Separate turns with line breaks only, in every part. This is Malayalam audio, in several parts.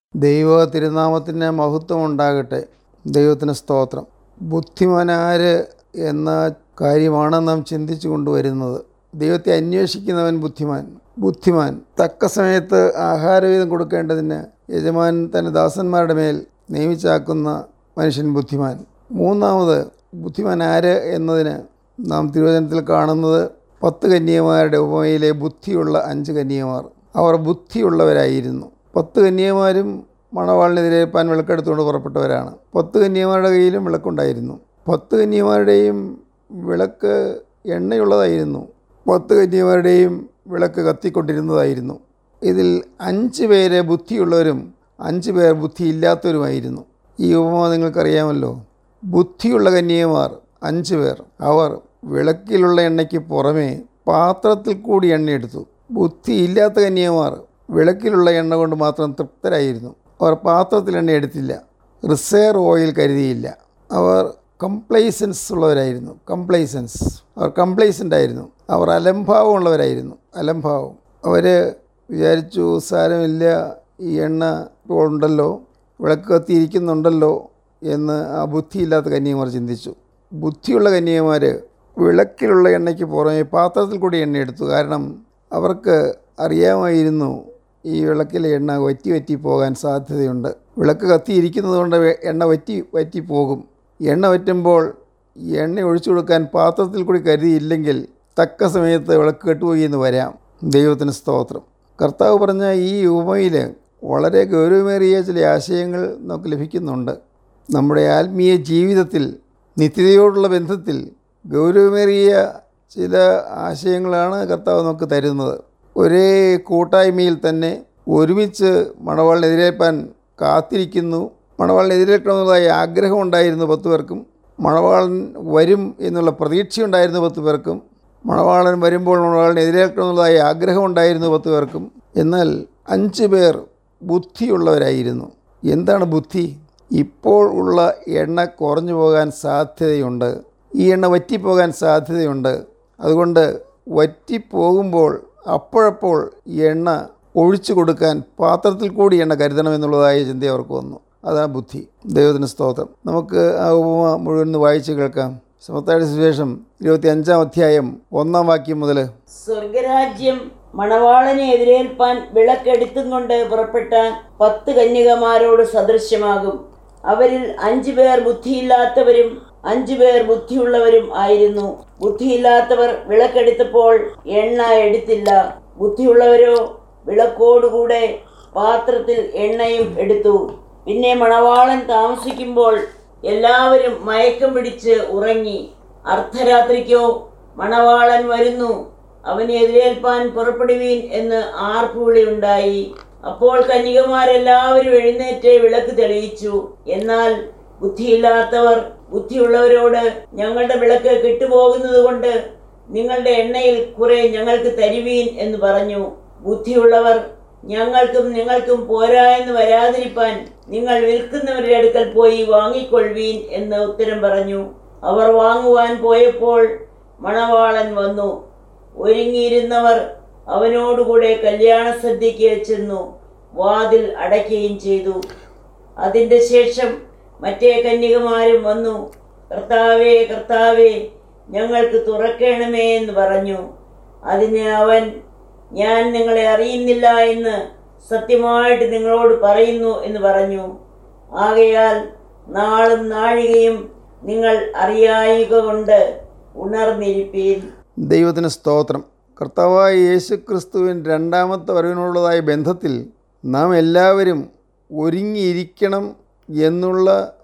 ദൈവ തിരുനാമത്തിന് മഹത്വം ഉണ്ടാകട്ടെ ദൈവത്തിന് സ്തോത്രം ബുദ്ധിമാനാര് എന്ന കാര്യമാണ് നാം ചിന്തിച്ചു കൊണ്ടുവരുന്നത് ദൈവത്തെ അന്വേഷിക്കുന്നവൻ ബുദ്ധിമാൻ ബുദ്ധിമാൻ തക്ക സമയത്ത് ആഹാരവീതം കൊടുക്കേണ്ടതിന് യജമാൻ തൻ്റെ ദാസന്മാരുടെ മേൽ നിയമിച്ചാക്കുന്ന മനുഷ്യൻ ബുദ്ധിമാൻ മൂന്നാമത് ബുദ്ധിമാൻ ആര് എന്നതിന് നാം തിരുവചനത്തിൽ കാണുന്നത് പത്ത് കന്യകമാരുടെ ഉപമയിലെ ബുദ്ധിയുള്ള അഞ്ച് കന്യകമാർ അവർ ബുദ്ധിയുള്ളവരായിരുന്നു പത്ത് കന്യകമാരും മണവാളിനെതിരേൽപ്പാൻ വിളക്കെടുത്തുകൊണ്ട് പുറപ്പെട്ടവരാണ് പത്ത് കന്യകമാരുടെ കയ്യിലും വിളക്കുണ്ടായിരുന്നു പത്ത് കന്യകമാരുടെയും വിളക്ക് എണ്ണയുള്ളതായിരുന്നു പത്ത് കന്യകമാരുടെയും വിളക്ക് കത്തിക്കൊണ്ടിരുന്നതായിരുന്നു ഇതിൽ അഞ്ച് പേര് ബുദ്ധിയുള്ളവരും അഞ്ച് പേർ ബുദ്ധിയില്ലാത്തവരുമായിരുന്നു ഈ ഉപമ നിങ്ങൾക്കറിയാമല്ലോ ബുദ്ധിയുള്ള കന്യകമാർ അഞ്ച് പേർ അവർ വിളക്കിലുള്ള എണ്ണയ്ക്ക് പുറമേ പാത്രത്തിൽ കൂടി എണ്ണയെടുത്തു ബുദ്ധിയില്ലാത്ത കന്യകമാർ വിളക്കിലുള്ള എണ്ണ കൊണ്ട് മാത്രം തൃപ്തരായിരുന്നു അവർ പാത്രത്തിൽ എണ്ണ എടുത്തില്ല റിസേർവ് ഓയിൽ കരുതിയില്ല അവർ കംപ്ലൈസൻസ് ഉള്ളവരായിരുന്നു കംപ്ലൈസൻസ് അവർ കംപ്ലൈസൻ്റ് ആയിരുന്നു അവർ അലംഭാവമുള്ളവരായിരുന്നു അലംഭാവം അവർ വിചാരിച്ചു സാരമില്ല ഈ എണ്ണ ഇപ്പോൾ ഉണ്ടല്ലോ വിളക്ക് കത്തിയിരിക്കുന്നുണ്ടല്ലോ എന്ന് ആ ബുദ്ധിയില്ലാത്ത കന്യകമാർ ചിന്തിച്ചു ബുദ്ധിയുള്ള കന്യകമാർ വിളക്കിലുള്ള എണ്ണയ്ക്ക് പുറമെ പാത്രത്തിൽ കൂടി എണ്ണ എടുത്തു കാരണം അവർക്ക് അറിയാമായിരുന്നു ഈ വിളക്കിലെ എണ്ണ വറ്റി വറ്റി പോകാൻ സാധ്യതയുണ്ട് വിളക്ക് കത്തിയിരിക്കുന്നത് കൊണ്ട് എണ്ണ വറ്റി വറ്റി പോകും എണ്ണ വറ്റുമ്പോൾ എണ്ണ ഒഴിച്ചു കൊടുക്കാൻ പാത്രത്തിൽ കൂടി കരുതിയില്ലെങ്കിൽ തക്ക സമയത്ത് വിളക്ക് കെട്ടുപോയി എന്ന് വരാം ദൈവത്തിന് സ്തോത്രം കർത്താവ് പറഞ്ഞ ഈ ഉപമയിൽ വളരെ ഗൗരവമേറിയ ചില ആശയങ്ങൾ നമുക്ക് ലഭിക്കുന്നുണ്ട് നമ്മുടെ ആത്മീയ ജീവിതത്തിൽ നിത്യതയോടുള്ള ബന്ധത്തിൽ ഗൗരവമേറിയ ചില ആശയങ്ങളാണ് കർത്താവ് നമുക്ക് തരുന്നത് ഒരേ കൂട്ടായ്മയിൽ തന്നെ ഒരുമിച്ച് മണവാളിനെതിരേൽപ്പാൻ കാത്തിരിക്കുന്നു മണവാളിനെതിരേൽക്കണമെന്നതായ ആഗ്രഹമുണ്ടായിരുന്നു പത്ത് പേർക്കും മണവാളൻ വരും എന്നുള്ള പ്രതീക്ഷയുണ്ടായിരുന്നു പത്ത് പേർക്കും മണവാളൻ വരുമ്പോൾ മണവാളിനെ എതിരേൽക്കണമെന്നതായ ആഗ്രഹമുണ്ടായിരുന്നു പത്ത് പേർക്കും എന്നാൽ അഞ്ച് പേർ ബുദ്ധിയുള്ളവരായിരുന്നു എന്താണ് ബുദ്ധി ഇപ്പോൾ ഉള്ള എണ്ണ കുറഞ്ഞു പോകാൻ സാധ്യതയുണ്ട് ഈ എണ്ണ വറ്റിപ്പോകാൻ സാധ്യതയുണ്ട് അതുകൊണ്ട് വറ്റിപ്പോകുമ്പോൾ അപ്പോഴപ്പോൾ എണ്ണ ഒഴിച്ചു കൊടുക്കാൻ പാത്രത്തിൽ കൂടി എണ്ണ കരുതണമെന്നുള്ളതായ ചിന്ത അവർക്ക് വന്നു അതാണ് ബുദ്ധി ദൈവത്തിന് സ്തോത്രം നമുക്ക് ആ ഉപമ മുഴുവൻ വായിച്ച് കേൾക്കാം സമത്തായുടെ സുവിശേഷം ഇരുപത്തി അഞ്ചാം അധ്യായം ഒന്നാം വാക്യം മുതൽ
സ്വർഗരാജ്യം മണവാളനെ എതിരേൽപ്പാൻ വിളക്കെടുത്തും കൊണ്ട് പുറപ്പെട്ട പത്ത് കന്യകമാരോട് സദൃശ്യമാകും അവരിൽ അഞ്ചു പേർ ബുദ്ധിയില്ലാത്തവരും അഞ്ചു പേർ ബുദ്ധിയുള്ളവരും ആയിരുന്നു ബുദ്ധിയില്ലാത്തവർ വിളക്കെടുത്തപ്പോൾ എണ്ണ എടുത്തില്ല ബുദ്ധിയുള്ളവരോ വിളക്കോടുകൂടെ പാത്രത്തിൽ എണ്ണയും എടുത്തു പിന്നെ മണവാളൻ താമസിക്കുമ്പോൾ എല്ലാവരും മയക്കം പിടിച്ച് ഉറങ്ങി അർദ്ധരാത്രിക്കോ മണവാളൻ വരുന്നു അവനെ എതിരേൽപ്പാൻ പുറപ്പെടുവീൻ എന്ന് ആർപ്പുവിളി ഉണ്ടായി അപ്പോൾ കന്യകമാരെല്ലാവരും എഴുന്നേറ്റ് വിളക്ക് തെളിയിച്ചു എന്നാൽ ബുദ്ധിയില്ലാത്തവർ ബുദ്ധിയുള്ളവരോട് ഞങ്ങളുടെ വിളക്ക് കെട്ടുപോകുന്നത് കൊണ്ട് നിങ്ങളുടെ എണ്ണയിൽ കുറെ ഞങ്ങൾക്ക് തരുവീൻ എന്ന് പറഞ്ഞു ബുദ്ധിയുള്ളവർ ഞങ്ങൾക്കും നിങ്ങൾക്കും പോരാ എന്ന് വരാതിരിപ്പാൻ നിങ്ങൾ വിൽക്കുന്നവരുടെ അടുക്കൽ പോയി വാങ്ങിക്കൊള്ളുവീൻ എന്ന് ഉത്തരം പറഞ്ഞു അവർ വാങ്ങുവാൻ പോയപ്പോൾ മണവാളൻ വന്നു ഒരുങ്ങിയിരുന്നവർ അവനോടുകൂടെ കല്യാണ സദ്യയ്ക്ക് ചെന്നു വാതിൽ അടയ്ക്കുകയും ചെയ്തു അതിൻ്റെ ശേഷം മറ്റേ കന്യകമാരും വന്നു കർത്താവേ കർത്താവേ ഞങ്ങൾക്ക് തുറക്കണമേ എന്ന് പറഞ്ഞു അതിന് അവൻ ഞാൻ നിങ്ങളെ അറിയുന്നില്ല എന്ന് സത്യമായിട്ട് നിങ്ങളോട് പറയുന്നു എന്ന് പറഞ്ഞു ആകയാൽ നാളും നാഴികയും നിങ്ങൾ അറിയായിക കൊണ്ട് ഉണർന്നിരിപ്പീൻ
ദൈവത്തിന് സ്തോത്രം കർത്താവായ യേശു ക്രിസ്തുവിൻ രണ്ടാമത്തെ വരവിനുള്ളതായ ബന്ധത്തിൽ നാം എല്ലാവരും ഒരുങ്ങിയിരിക്കണം എന്നുള്ള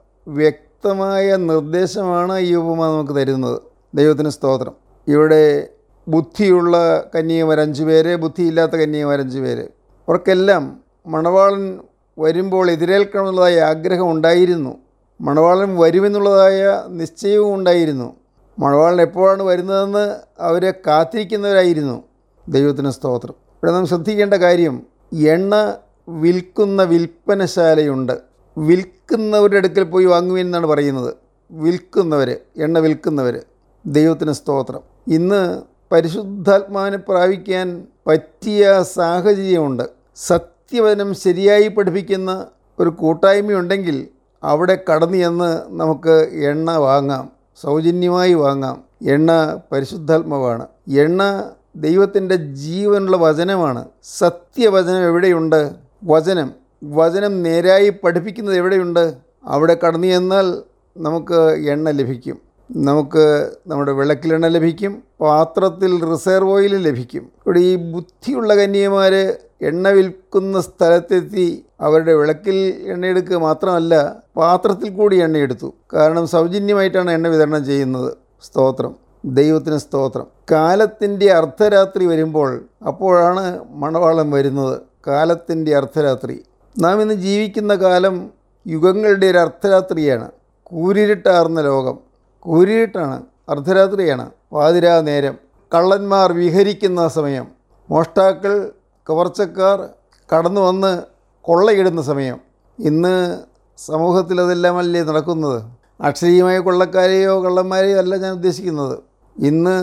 വ്യക്തമായ നിർദ്ദേശമാണ് ഈ ഉപമ നമുക്ക് തരുന്നത് ദൈവത്തിന് സ്തോത്രം ഇവിടെ ബുദ്ധിയുള്ള കന്യകമാർ അഞ്ച് പേര് ബുദ്ധിയില്ലാത്ത കന്യകമാർ അഞ്ച് പേര് അവർക്കെല്ലാം മണവാളൻ വരുമ്പോൾ എതിരേൽക്കണമെന്നുള്ളതായ ആഗ്രഹം ഉണ്ടായിരുന്നു മണവാളൻ വരുമെന്നുള്ളതായ നിശ്ചയവും ഉണ്ടായിരുന്നു മണവാളൻ എപ്പോഴാണ് വരുന്നതെന്ന് അവരെ കാത്തിരിക്കുന്നവരായിരുന്നു ദൈവത്തിന് സ്തോത്രം ഇവിടെ നാം ശ്രദ്ധിക്കേണ്ട കാര്യം എണ്ണ വിൽക്കുന്ന വിൽപ്പനശാലയുണ്ട് വിൽക്കുന്നവരുടെ അടുക്കൽ പോയി വാങ്ങുവിൻ എന്നാണ് പറയുന്നത് വിൽക്കുന്നവർ എണ്ണ വിൽക്കുന്നവർ ദൈവത്തിന് സ്തോത്രം ഇന്ന് പരിശുദ്ധാത്മാവിനെ പ്രാപിക്കാൻ പറ്റിയ സാഹചര്യമുണ്ട് സത്യവചനം ശരിയായി പഠിപ്പിക്കുന്ന ഒരു കൂട്ടായ്മയുണ്ടെങ്കിൽ അവിടെ കടന്നു ചെന്ന് നമുക്ക് എണ്ണ വാങ്ങാം സൗജന്യമായി വാങ്ങാം എണ്ണ പരിശുദ്ധാത്മാവാണ് എണ്ണ ദൈവത്തിൻ്റെ ജീവനുള്ള വചനമാണ് സത്യവചനം എവിടെയുണ്ട് വചനം വചനം നേരായി പഠിപ്പിക്കുന്നത് എവിടെയുണ്ട് അവിടെ കടന്നു ചെന്നാൽ നമുക്ക് എണ്ണ ലഭിക്കും നമുക്ക് നമ്മുടെ വിളക്കിലെണ്ണ ലഭിക്കും പാത്രത്തിൽ റിസർവ് ഓയിൽ ലഭിക്കും ഇവിടെ ഈ ബുദ്ധിയുള്ള കന്യമാർ എണ്ണ വിൽക്കുന്ന സ്ഥലത്തെത്തി അവരുടെ വിളക്കിൽ എണ്ണയെടുക്കുക മാത്രമല്ല പാത്രത്തിൽ കൂടി എണ്ണയെടുത്തു കാരണം സൗജന്യമായിട്ടാണ് എണ്ണ വിതരണം ചെയ്യുന്നത് സ്തോത്രം ദൈവത്തിന് സ്തോത്രം കാലത്തിൻ്റെ അർദ്ധരാത്രി വരുമ്പോൾ അപ്പോഴാണ് മണവാളം വരുന്നത് കാലത്തിൻ്റെ അർദ്ധരാത്രി നാം ഇന്ന് ജീവിക്കുന്ന കാലം യുഗങ്ങളുടെ ഒരു അർദ്ധരാത്രിയാണ് കൂരിരുട്ടാർന്ന ലോകം കൂരിരുട്ടാണ് അർദ്ധരാത്രിയാണ് പാതിരാ നേരം കള്ളന്മാർ വിഹരിക്കുന്ന സമയം മോഷ്ടാക്കൾ കവർച്ചക്കാർ കടന്നു വന്ന് കൊള്ളയിടുന്ന സമയം ഇന്ന് സമൂഹത്തിൽ അതെല്ലാമല്ലേ നടക്കുന്നത് അക്ഷരീയമായ കൊള്ളക്കാരെയോ കള്ളന്മാരെയോ അല്ല ഞാൻ ഉദ്ദേശിക്കുന്നത് ഇന്ന്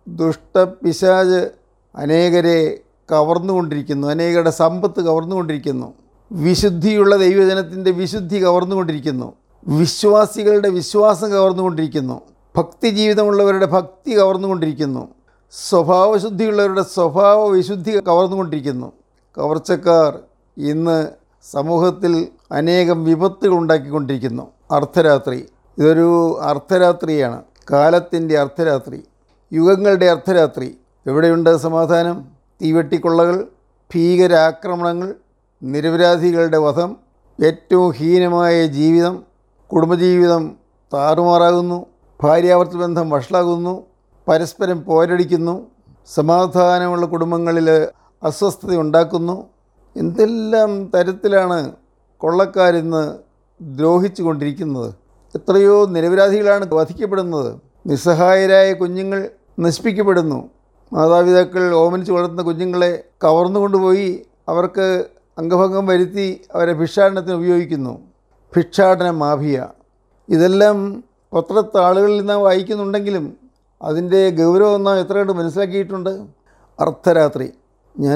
ദുഷ്ടപിശാജ് അനേകരെ കവർന്നുകൊണ്ടിരിക്കുന്നു അനേകരുടെ സമ്പത്ത് കവർന്നുകൊണ്ടിരിക്കുന്നു വിശുദ്ധിയുള്ള ദൈവജനത്തിൻ്റെ വിശുദ്ധി കവർന്നുകൊണ്ടിരിക്കുന്നു വിശ്വാസികളുടെ വിശ്വാസം കവർന്നുകൊണ്ടിരിക്കുന്നു ഭക്തി ജീവിതമുള്ളവരുടെ ഭക്തി കവർന്നുകൊണ്ടിരിക്കുന്നു സ്വഭാവശുദ്ധിയുള്ളവരുടെ സ്വഭാവ വിശുദ്ധി കവർന്നുകൊണ്ടിരിക്കുന്നു കവർച്ചക്കാർ ഇന്ന് സമൂഹത്തിൽ അനേകം വിപത്തുകൾ ഉണ്ടാക്കിക്കൊണ്ടിരിക്കുന്നു അർദ്ധരാത്രി ഇതൊരു അർദ്ധരാത്രിയാണ് കാലത്തിൻ്റെ അർദ്ധരാത്രി യുഗങ്ങളുടെ അർദ്ധരാത്രി എവിടെയുണ്ട് സമാധാനം തീവെട്ടിക്കൊള്ളകൾ ഭീകരാക്രമണങ്ങൾ നിരപരാധികളുടെ വധം ഏറ്റവും ഹീനമായ ജീവിതം കുടുംബജീവിതം താറുമാറാകുന്നു ഭാര്യാവർത്ത ബന്ധം വഷളാകുന്നു പരസ്പരം പോരടിക്കുന്നു സമാധാനമുള്ള കുടുംബങ്ങളിൽ അസ്വസ്ഥത ഉണ്ടാക്കുന്നു എന്തെല്ലാം തരത്തിലാണ് കൊള്ളക്കാരിന്ന് ദ്രോഹിച്ചു കൊണ്ടിരിക്കുന്നത് എത്രയോ നിരപരാധികളാണ് വധിക്കപ്പെടുന്നത് നിസ്സഹായരായ കുഞ്ഞുങ്ങൾ നശിപ്പിക്കപ്പെടുന്നു മാതാപിതാക്കൾ ഓമനിച്ച് വളർത്തുന്ന കുഞ്ഞുങ്ങളെ കവർന്നുകൊണ്ടുപോയി അവർക്ക് അംഗഭംഗം വരുത്തി അവരെ ഭിക്ഷാടനത്തിന് ഉപയോഗിക്കുന്നു ഭിക്ഷാടന മാഫിയ ഇതെല്ലാം പത്രത്താളുകളിൽ നാം വായിക്കുന്നുണ്ടെങ്കിലും അതിൻ്റെ ഗൗരവം നാം എത്ര കണ്ട് മനസ്സിലാക്കിയിട്ടുണ്ട് അർദ്ധരാത്രി ഞാൻ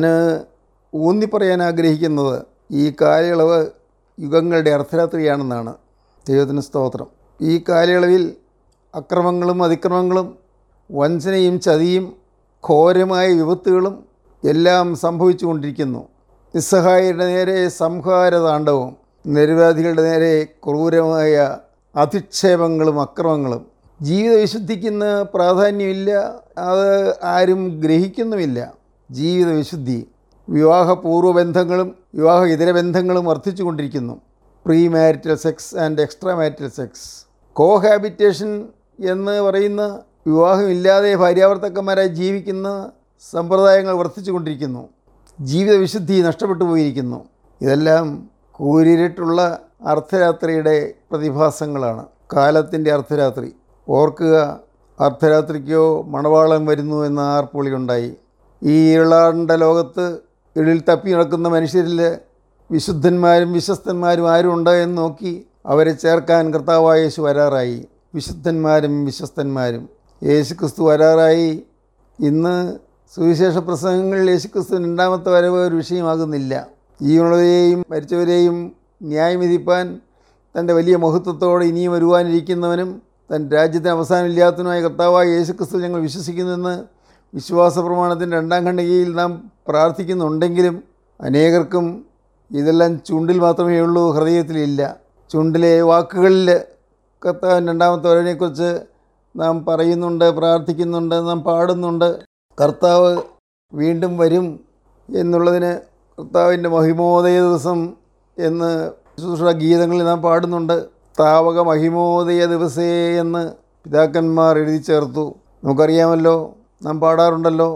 ഊന്നി പറയാൻ ആഗ്രഹിക്കുന്നത് ഈ കാലയളവ് യുഗങ്ങളുടെ അർദ്ധരാത്രിയാണെന്നാണ് ദൈവത്തിന് സ്തോത്രം ഈ കാലയളവിൽ അക്രമങ്ങളും അതിക്രമങ്ങളും വഞ്ചനയും ചതിയും ഘോരമായ വിപത്തുകളും എല്ലാം സംഭവിച്ചു കൊണ്ടിരിക്കുന്നു നിസ്സഹായരുടെ നേരെ സംഹാര താണ്ഡവും നിരവധികളുടെ നേരെ ക്രൂരമായ അധിക്ഷേപങ്ങളും അക്രമങ്ങളും ജീവിത വിശുദ്ധിക്കുന്ന പ്രാധാന്യമില്ല അത് ആരും ഗ്രഹിക്കുന്നുമില്ല ജീവിത വിശുദ്ധി വിവാഹപൂർവ്വ ബന്ധങ്ങളും വിവാഹ ഇതര ബന്ധങ്ങളും വർദ്ധിച്ചു കൊണ്ടിരിക്കുന്നു pre marital sex and extra marital sex cohabitation എന്ന് പറയുന്ന വിവാഹമില്ലാതെ ഭാര്യാവർത്തക്കന്മാരായി ജീവിക്കുന്ന സമ്പ്രദായങ്ങൾ വർദ്ധിച്ചു കൊണ്ടിരിക്കുന്നു ജീവിത വിശുദ്ധി നഷ്ടപ്പെട്ടു പോയിരിക്കുന്നു ഇതെല്ലാം കൂരിരുട്ടുള്ള അർദ്ധരാത്രിയുടെ പ്രതിഭാസങ്ങളാണ് കാലത്തിൻ്റെ അർദ്ധരാത്രി ഓർക്കുക അർദ്ധരാത്രിക്കോ മണവാളം വരുന്നു എന്ന ആർപ്പുളി ഉണ്ടായി ഈ ഇരുളാണ്ട ലോകത്ത് ഇരുളിൽ തപ്പി നടക്കുന്ന മനുഷ്യരിൽ വിശുദ്ധന്മാരും വിശ്വസ്തന്മാരും ആരും ഉണ്ടോ എന്ന് നോക്കി അവരെ ചേർക്കാൻ കർത്താവായ യേശു വരാറായി വിശുദ്ധന്മാരും വിശ്വസ്തന്മാരും യേശു ക്രിസ്തു വരാറായി ഇന്ന് സുവിശേഷ പ്രസംഗങ്ങളിൽ യേശുക്രിസ്തുവിന് രണ്ടാമത്തെ വരവ് ഒരു വിഷയമാകുന്നില്ല ജീവനുള്ളവരെയും മരിച്ചവരെയും ന്യായം വിധിപ്പാൻ തൻ്റെ വലിയ മഹത്വത്തോടെ ഇനിയും വരുവാനിരിക്കുന്നവനും തൻ്റെ രാജ്യത്തിന് അവസാനമില്ലാത്തതിനുമായ കർത്താവായ യേശുക്രിസ്തു ഞങ്ങൾ വിശ്വസിക്കുന്നെന്ന് വിശ്വാസ പ്രമാണത്തിൻ്റെ രണ്ടാം ഖണ്ഡികയിൽ നാം പ്രാർത്ഥിക്കുന്നുണ്ടെങ്കിലും അനേകർക്കും ഇതെല്ലാം ചുണ്ടിൽ മാത്രമേ ഉള്ളൂ ഹൃദയത്തിലില്ല ചുണ്ടിലെ വാക്കുകളിൽ കർത്താവിൻ്റെ രണ്ടാമത്തെ വരവിനെക്കുറിച്ച് നാം പറയുന്നുണ്ട് പ്രാർത്ഥിക്കുന്നുണ്ട് നാം പാടുന്നുണ്ട് കർത്താവ് വീണ്ടും വരും എന്നുള്ളതിന് കർത്താവിൻ്റെ മഹിമോദയ ദിവസം എന്ന് ശുശ്രൂഷ ഗീതങ്ങളിൽ നാം പാടുന്നുണ്ട് താവക മഹിമോദയ ദിവസേ എന്ന് പിതാക്കന്മാർ എഴുതി ചേർത്തു നമുക്കറിയാമല്ലോ നാം പാടാറുണ്ടല്ലോ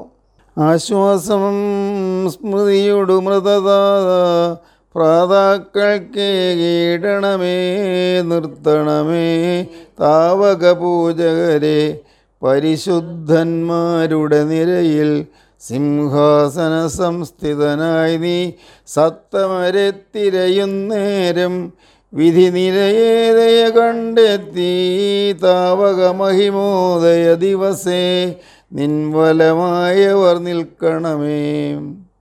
ആശ്വാസം സ്മൃതിയോടു മൃതത പ്രാതാക്കൾക്ക് കീടണമേ നിർത്തണമേ താവക പൂജകരെ പരിശുദ്ധന്മാരുടെ നിരയിൽ സിംഹാസന സംസ്ഥിതനായി നീ സത്തമരെത്തിരയുന്നേരം വിധി നിരയേതയ കണ്ടെത്തി താവക മഹിമോദയ ദിവസേ നിൻവലമായവർ നിൽക്കണമേ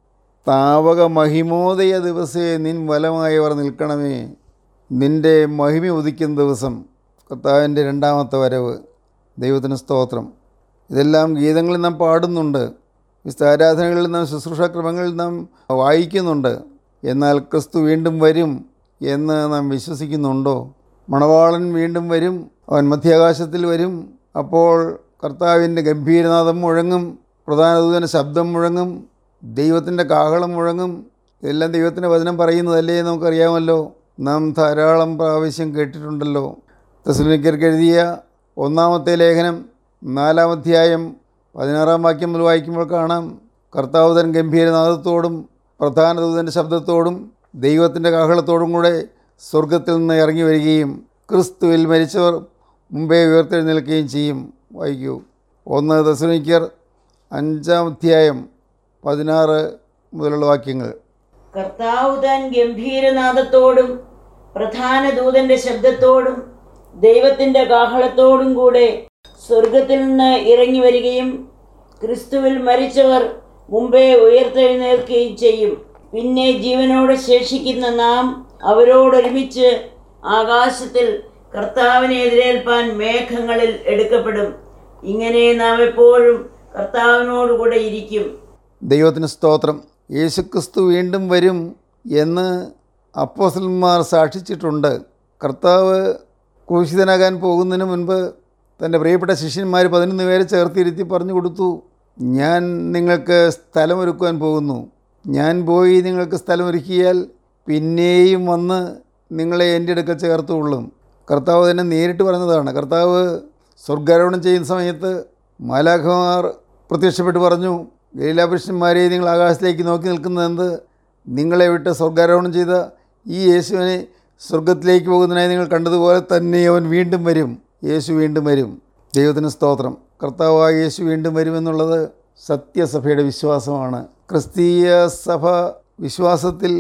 താവക മഹിമോദയ ദിവസേ നിൻ വലമായവർ നിൽക്കണമേ നിൻ്റെ മഹിമ ഉദിക്കുന്ന ദിവസം കർത്താവിൻ്റെ രണ്ടാമത്തെ വരവ് ദൈവത്തിന് സ്തോത്രം ഇതെല്ലാം ഗീതങ്ങളിൽ നാം പാടുന്നുണ്ട് വിസ്താരാധനകളിൽ നാം ശുശ്രൂഷാക്രമങ്ങളിൽ നാം വായിക്കുന്നുണ്ട് എന്നാൽ ക്രിസ്തു വീണ്ടും വരും എന്ന് നാം വിശ്വസിക്കുന്നുണ്ടോ മണവാളൻ വീണ്ടും വരും അവൻ മധ്യാകാശത്തിൽ വരും അപ്പോൾ കർത്താവിൻ്റെ ഗംഭീരനാഥം മുഴങ്ങും പ്രധാന ദൂതൻ്റെ ശബ്ദം മുഴങ്ങും ദൈവത്തിൻ്റെ കാഹളം മുഴങ്ങും ഇതെല്ലാം ദൈവത്തിൻ്റെ വചനം പറയുന്നതല്ലേ എന്ന് നമുക്കറിയാമല്ലോ നാം ധാരാളം പ്രാവശ്യം കേട്ടിട്ടുണ്ടല്ലോ തെസ്സലോനിക്കർക്ക് എഴുതിയ ഒന്നാമത്തെ ലേഖനം നാലാം അധ്യായം പതിനാറാം വാക്യം മുതൽ വായിക്കുമ്പോൾ കാണാം കർത്താവ് തൻ ഗംഭീരനാഥത്തോടും പ്രധാന ദൂതൻ്റെ ശബ്ദത്തോടും ദൈവത്തിൻ്റെ കാഹളത്തോടും കൂടെ സ്വർഗത്തിൽ നിന്ന് ഇറങ്ങി വരികയും ക്രിസ്തുവിൽ മരിച്ചവർ മുമ്പേ ഉയർത്തെഴുന്നേൽക്കുകയും ചെയ്യും വായിക്കൂ ഒന്ന് ദശനിക്കർ അഞ്ചാം അധ്യായം പതിനാറ് മുതലുള്ള വാക്യങ്ങൾ
കർത്താവ് താൻ ഗംഭീരനാദത്തോടും പ്രധാന ദൂതന്റെ ശബ്ദത്തോടും ദൈവത്തിന്റെ കാഹളത്തോടും കൂടെ സ്വർഗത്തിൽ നിന്ന് ഇറങ്ങി വരികയും ക്രിസ്തുവിൽ മരിച്ചവർ മുമ്പേ ഉയർത്തെഴുന്നേൽക്കുകയും ചെയ്യും പിന്നെ ജീവനോടെ ശേഷിക്കുന്ന നാം അവരോടൊരുമിച്ച് ആകാശത്തിൽ കർത്താവിനെ എതിരേൽപ്പാൻ മേഘങ്ങളിൽ എടുക്കപ്പെടും ഇങ്ങനെ നാം എപ്പോഴും കർത്താവിനോടുകൂടെ ഇരിക്കും
ദൈവത്തിന് സ്തോത്രം യേശുക്രിസ്തു വീണ്ടും വരും എന്ന് അപ്പോസലന്മാർ സാക്ഷിച്ചിട്ടുണ്ട് കർത്താവ് ക്രൂശിതനാകാൻ പോകുന്നതിന് മുൻപ് തൻ്റെ പ്രിയപ്പെട്ട ശിഷ്യന്മാർ പതിനൊന്ന് പേരെ ചേർത്തിരുത്തി പറഞ്ഞു കൊടുത്തു ഞാൻ നിങ്ങൾക്ക് സ്ഥലമൊരുക്കുവാൻ പോകുന്നു ഞാൻ പോയി നിങ്ങൾക്ക് സ്ഥലമൊരുക്കിയാൽ പിന്നെയും വന്ന് നിങ്ങളെ എൻ്റെ അടുക്കൽ ചേർത്തുകൊള്ളും കർത്താവ് തന്നെ നേരിട്ട് പറഞ്ഞതാണ് കർത്താവ് സ്വർഗാരോഹണം ചെയ്യുന്ന സമയത്ത് മാലാഖമാർ പ്രത്യക്ഷപ്പെട്ട് പറഞ്ഞു ഗലീലാപുരുഷന്മാരെ നിങ്ങൾ ആകാശത്തേക്ക് നോക്കി നിൽക്കുന്നത് എന്ത് നിങ്ങളെ വിട്ട് സ്വർഗാരോഹണം ചെയ്ത ഈ യേശുവിനെ സ്വർഗത്തിലേക്ക് പോകുന്നതിനായി നിങ്ങൾ കണ്ടതുപോലെ തന്നെ അവൻ വീണ്ടും വരും യേശു വീണ്ടും വരും ദൈവത്തിന് സ്തോത്രം കർത്താവായ യേശു വീണ്ടും വരുമെന്നുള്ളത് സത്യസഭയുടെ വിശ്വാസമാണ് ക്രിസ്തീയ സഭ വിശ്വാസത്തിൽ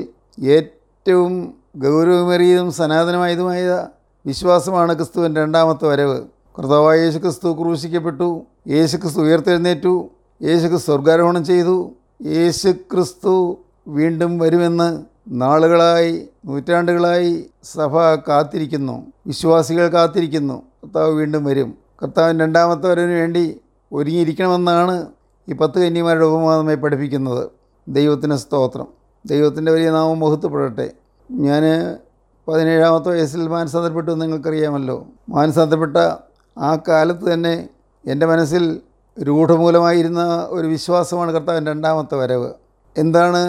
ഏറ്റവും ഗൗരവമേറിയതും സനാതനമായതുമായ വിശ്വാസമാണ് ക്രിസ്തുവിൻ്റെ രണ്ടാമത്തെ വരവ് കർത്താവായ യേശു ക്രിസ്തു ക്രൂശിക്കപ്പെട്ടു യേശു ക്രിസ്തു ഉയർത്തെഴുന്നേറ്റു യേശു ക്രിസ്തു സ്വർഗാരോഹണം ചെയ്തു യേശു ക്രിസ്തു വീണ്ടും വരുമെന്ന് നാളുകളായി നൂറ്റാണ്ടുകളായി സഭ കാത്തിരിക്കുന്നു വിശ്വാസികൾ കാത്തിരിക്കുന്നു കർത്താവ് വീണ്ടും വരും കർത്താവിൻ്റെ രണ്ടാമത്തെ വരവിന് വേണ്ടി ഒരുങ്ങിയിരിക്കണമെന്നാണ് ഈ പത്ത് കന്യമാരുടെ ഉപമ നമ്മെ പഠിപ്പിക്കുന്നത് ദൈവത്തിന് സ്തോത്രം ദൈവത്തിൻ്റെ വലിയ നാമം മഹത്വപ്പെടട്ടെ ഞാൻ പതിനേഴാമത്തെ വയസ്സിൽ മാനസാന്തരപ്പെട്ടു എന്ന് നിങ്ങൾക്കറിയാമല്ലോ മാനസാന്തരപ്പെട്ട ആ കാലത്ത് തന്നെ എൻ്റെ മനസ്സിൽ രൂഢമൂലമായിരുന്ന ഒരു വിശ്വാസമാണ് കർത്താവിൻ്റെ രണ്ടാമത്തെ വരവ് എന്താണ്